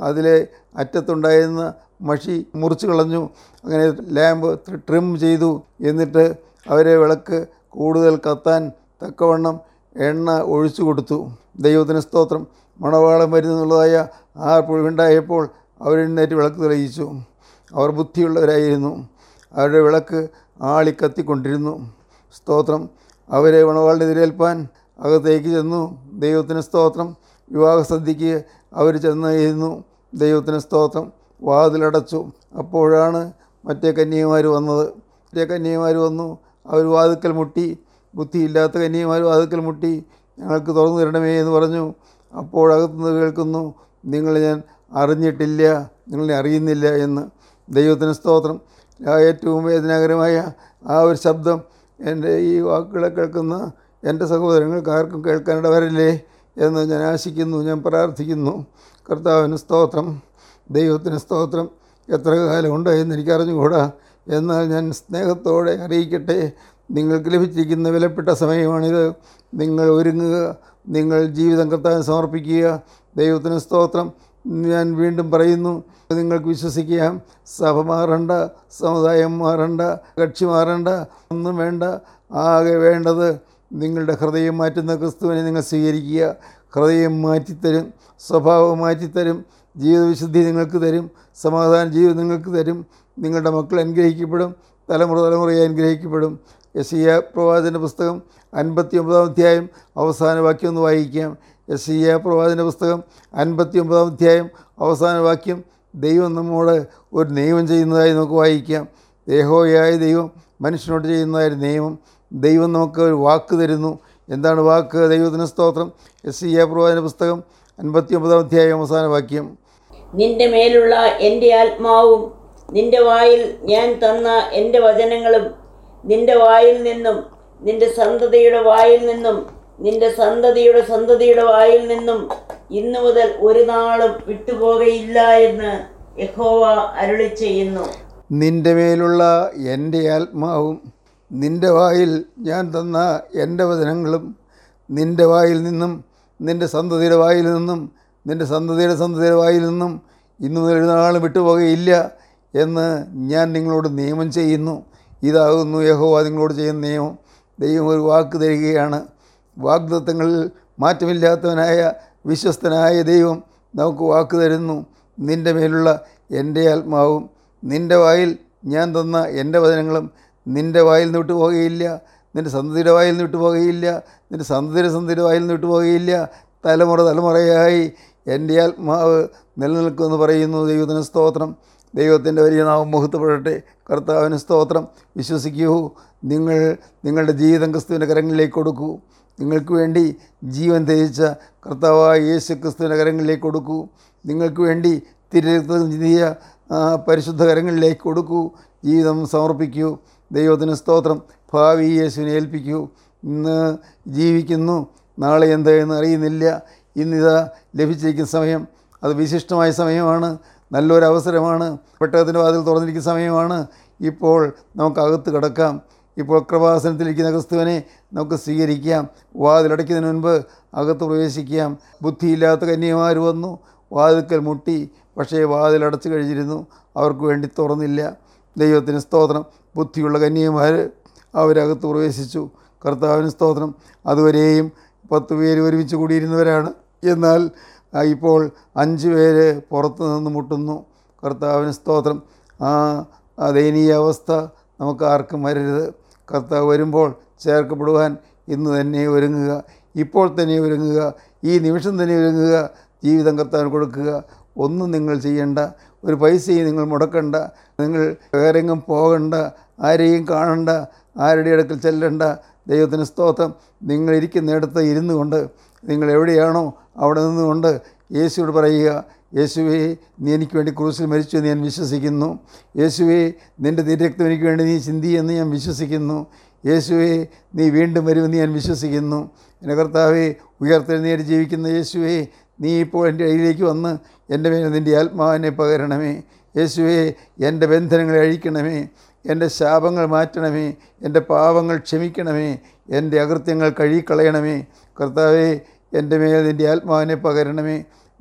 അതിലെ അറ്റത്തുണ്ടായിരുന്ന മഷി മുറിച്ച് കളഞ്ഞു അങ്ങനെ ലാമ്പ് ട്രിം ചെയ്തു എന്നിട്ട് അവരെ വിളക്ക് കൂടുതൽ കത്താൻ തക്കവണ്ണം എണ്ണ ഒഴിച്ചു കൊടുത്തു ദൈവത്തിന് സ്തോത്രം മണവാളം വരുന്നുള്ളതായ ആ പുഴുണ്ടായപ്പോൾ അവരെഴുന്നേറ്റ് വിളക്ക് തെളിയിച്ചു അവർ ബുദ്ധിയുള്ളവരായിരുന്നു അവരുടെ വിളക്ക് ആളി കത്തിക്കൊണ്ടിരുന്നു സ്തോത്രം അവരെ മണവാളിനെ എതിരേൽപ്പാൻ അകത്തേക്ക് ചെന്നു ദൈവത്തിന് സ്തോത്രം വിവാഹസദ്യക്ക് അവർ ചെന്നായിരുന്നു ദൈവത്തിന് സ്തോത്രം വാതിലടച്ചു അപ്പോഴാണ് മറ്റേ കന്യകുമാർ വന്നത് മറ്റേ കന്യകുമാർ വന്നു അവർ വാതിക്കൽ മുട്ടി ബുദ്ധിയില്ലാത്ത കന്യകുമാർ വാതിക്കൽ മുട്ടി ഞങ്ങൾക്ക് തുറന്നു തരണമേ എന്ന് പറഞ്ഞു അപ്പോഴകത്തുനിന്ന് കേൾക്കുന്നു നിങ്ങളെ ഞാൻ അറിഞ്ഞിട്ടില്ല നിങ്ങളെ അറിയുന്നില്ല എന്ന് ദൈവത്തിന് സ്തോത്രം ആ ഏറ്റവും വേദനാകരമായ ആ ഒരു ശബ്ദം എൻ്റെ ഈ വാക്കുകളെ കേൾക്കുന്ന എൻ്റെ സഹോദരങ്ങൾക്ക് ആർക്കും കേൾക്കാനിട വരില്ലേ എന്ന് ഞാൻ ആശിക്കുന്നു ഞാൻ പ്രാർത്ഥിക്കുന്നു കർത്താവിന് സ്തോത്രം ദൈവത്തിന് സ്തോത്രം എത്ര കാലമുണ്ട് എന്ന് എനിക്കറിഞ്ഞുകൂടാ എന്നാൽ ഞാൻ സ്നേഹത്തോടെ അറിയിക്കട്ടെ നിങ്ങൾക്ക് ലഭിച്ചിരിക്കുന്ന വിലപ്പെട്ട സമയമാണിത് നിങ്ങൾ ഒരുങ്ങുക നിങ്ങൾ ജീവിതം കർത്താവിന് സമർപ്പിക്കുക ദൈവത്തിന് സ്തോത്രം ഞാൻ വീണ്ടും പറയുന്നു നിങ്ങൾക്ക് വിശ്വസിക്കാം സഭ മാറണ്ട സമുദായം മാറണ്ട കക്ഷി മാറണ്ട ഒന്നും വേണ്ട ആകെ വേണ്ടത് നിങ്ങളുടെ ഹൃദയം മാറ്റുന്ന ക്രിസ്തുവിനെ നിങ്ങൾ സ്വീകരിക്കുക ഹൃദയം മാറ്റിത്തരും സ്വഭാവം മാറ്റിത്തരും ജീവിതവിശുദ്ധി നിങ്ങൾക്ക് തരും സമാധാന ജീവിതം നിങ്ങൾക്ക് തരും നിങ്ങളുടെ മക്കൾ അനുഗ്രഹിക്കപ്പെടും തലമുറ തലമുറയെ അനുഗ്രഹിക്കപ്പെടും യസിയ പ്രവാചൻ്റെ പുസ്തകം അൻപത്തി ഒമ്പതാം അധ്യായം അവസാന വാക്യം ഒന്ന് വായിക്കാം യസിയ പ്രവാചൻ്റെ പുസ്തകം അൻപത്തി ഒമ്പതാം അധ്യായം അവസാന വാക്യം ദൈവം നമ്മോട് ഒരു നിയമം ചെയ്യുന്നതായി നമുക്ക് വായിക്കാം ദേഹോയായ ദൈവം മനുഷ്യനോട് ചെയ്യുന്നതായ ഒരു നിയമം ദൈവം നമുക്ക് ഒരു വാക്ക് തരുന്നു എന്താണ് വാക്ക് ദൈവത്തിന് സ്തോത്രം എസ് ഇ പ്രവാചന പുസ്തകം അൻപത്തി ഒമ്പതാം അധ്യായം അവസാന വാക്യം
നിന്റെ മേലുള്ള എൻ്റെ ആത്മാവും നിന്റെ വായിൽ ഞാൻ തന്ന എൻ്റെ വചനങ്ങളും നിന്റെ വായിൽ നിന്നും നിന്റെ സന്തതിയുടെ വായിൽ നിന്നും നിന്റെ സന്തതിയുടെ സന്തതിയുടെ വായിൽ നിന്നും ഇന്നു മുതൽ ഒരു നാളും വിട്ടുപോകയില്ല എന്ന് യഹോവ അരുളി ചെയ്യുന്നു
നിന്റെ മേലുള്ള എൻ്റെ ആത്മാവും നിന്റെ വായിൽ ഞാൻ തന്ന എൻ്റെ വചനങ്ങളും നിന്റെ വായിൽ നിന്നും നിന്റെ സന്തതിയുടെ വായിൽ നിന്നും നിന്റെ സന്തതിയുടെ സന്തതിയുടെ വായിൽ നിന്നും ഇന്നു മുതൽ ഒരു നാളും വിട്ടുപോകുകയില്ല എന്ന് ഞാൻ നിങ്ങളോട് നിയമം ചെയ്യുന്നു ഇതാകുന്നു യഹോവ നിങ്ങളോട് ചെയ്യുന്ന നിയമം ദൈവം ഒരു വാക്ക് തരികയാണ് വാഗ്ദത്തങ്ങളിൽ മാറ്റമില്ലാത്തവനായ വിശ്വസ്തനായ ദൈവം നമുക്ക് വാക്ക് തരുന്നു നിൻ്റെ മേലുള്ള എൻ്റെ ആത്മാവും നിൻ്റെ വായിൽ ഞാൻ തന്ന എൻ്റെ വചനങ്ങളും നിൻ്റെ വായിൽ നിന്ന് വിട്ടു പോകുകയില്ല നിൻ്റെ സന്തതിയുടെ വായിൽ നിന്ന് വിട്ടു പോകുകയില്ല നിൻ്റെ സന്തതിയുടെ സന്തതിയുടെ വായിൽ നിന്ന് വിട്ടു പോകുകയില്ല തലമുറ തലമുറയായി എൻ്റെ ആത്മാവ് നിലനിൽക്കുമെന്ന് പറയുന്നു ദൈവത്തിന് സ്തോത്രം ദൈവത്തിൻ്റെ വലിയ നാമം മുഹൂർത്തപ്പെടട്ടെ കർത്താവിന് സ്തോത്രം വിശ്വസിക്കൂ നിങ്ങൾ നിങ്ങളുടെ ജീവിതം ക്രിസ്തുവിൻ്റെ കരങ്ങളിലേക്ക് കൊടുക്കൂ നിങ്ങൾക്ക് വേണ്ടി ജീവൻ ത്യജിച്ച കർത്താവായ യേശു ക്രിസ്തുവിൻ്റെ കരങ്ങളിലേക്ക് കൊടുക്കൂ നിങ്ങൾക്ക് വേണ്ടി തിരുരക്തം ചിന്തിയ ആ, പരിശുദ്ധ കരങ്ങളിലേക്ക് കൊടുക്കൂ ജീവിതം സമർപ്പിക്കൂ ദൈവത്തിന് സ്തോത്രം ഭാവി യേശുവിനെ ഏൽപ്പിക്കൂ ഇന്ന് ജീവിക്കുന്നു നാളെ എന്ത് എന്ന് അറിയുന്നില്ല ഇന്നിതാ ലഭിച്ചിരിക്കുന്ന സമയം അത് വിശിഷ്ടമായ സമയമാണ് നല്ലൊരു അവസരമാണ് പെട്ടകത്തിൻ്റെ വാതിൽ തുറന്നിരിക്കുന്ന സമയമാണ് ഇപ്പോൾ നമുക്ക് അകത്ത് കിടക്കാം ഇപ്പോൾ കൃപാസനത്തിലിരിക്കുന്ന ക്രിസ്തുവിനെ നമുക്ക് സ്വീകരിക്കാം വാതിലടയ്ക്കുന്നതിന് മുൻപ് അകത്ത് പ്രവേശിക്കാം ബുദ്ധിയില്ലാത്ത കന്യമാർ വന്നു വാതിൽക്കൽ മുട്ടി പക്ഷേ വാതിലടച്ചു കഴിഞ്ഞിരുന്നു അവർക്ക് വേണ്ടി തുറന്നില്ല ദൈവത്തിന് സ്തോത്രം ബുദ്ധിയുള്ള കന്യമാർ അവരകത്ത് പ്രവേശിച്ചു കർത്താവിന് സ്തോത്രം അതുവരെയും പത്ത് പേര് ഒരുമിച്ച് കൂടിയിരുന്നവരാണ് എന്നാൽ ആ, ഇപ്പോൾ അഞ്ച് പേര് പുറത്ത് നിന്ന് മുട്ടുന്നു കർത്താവിന് സ്തോത്രം ആ ആ ദയനീയ അവസ്ഥ നമുക്ക് ആർക്കും വരരുത് കർത്താവ് വരുമ്പോൾ ചേർക്കപ്പെടുവാൻ ഇന്ന് തന്നെ ഒരുങ്ങുക ഇപ്പോൾ തന്നെ ഒരുങ്ങുക ഈ നിമിഷം തന്നെ ഒരുങ്ങുക ജീവിതം കർത്താവിന് കൊടുക്കുക ഒന്നും നിങ്ങൾ ചെയ്യണ്ട ഒരു പൈസയും നിങ്ങൾ മുടക്കണ്ട നിങ്ങൾ വേറെങ്ങും പോകണ്ട ആരെയും കാണണ്ട ആരുടെ അടുക്കൽ ചെല്ലണ്ട ദൈവത്തിന് സ്തോത്രം നിങ്ങൾ ഇരിക്കുന്നിടത്ത് ഇരുന്നു കൊണ്ട് നിങ്ങൾ എവിടെയാണോ അവിടെ നിന്നുകൊണ്ട് യേശുവോട് പറയുക യേശുവേ നീ എനിക്ക് വേണ്ടി ക്രൂസിൽ മരിച്ചു എന്ന് ഞാൻ വിശ്വസിക്കുന്നു യേശുവേ നിൻ്റെ തിരക്തം എനിക്ക് വേണ്ടി നീ ചിന്തി എന്ന് ഞാൻ വിശ്വസിക്കുന്നു യേശുവേ നീ വീണ്ടും വരുമെന്ന് ഞാൻ വിശ്വസിക്കുന്നു എൻ്റെ കർത്താവേ ഉയർത്തെഴുന്നേറ്റ് ജീവിക്കുന്ന യേശുവേ നീ ഇപ്പോൾ എൻ്റെ കയ്യിലേക്ക് വന്ന് എൻ്റെ മേൽ നിൻ്റെ ആത്മാവിനെ പകരണമേ യേശുവേ എൻ്റെ ബന്ധനങ്ങളെ അഴിക്കണമേ എൻ്റെ ശാപങ്ങൾ മാറ്റണമേ എൻ്റെ പാപങ്ങൾ ക്ഷമിക്കണമേ എൻ്റെ അകൃത്യങ്ങൾ കഴുകിക്കളയണമേ കർത്താവേ എൻ്റെ മേൽ നിൻ്റെ ആത്മാവിനെ പകരണമേ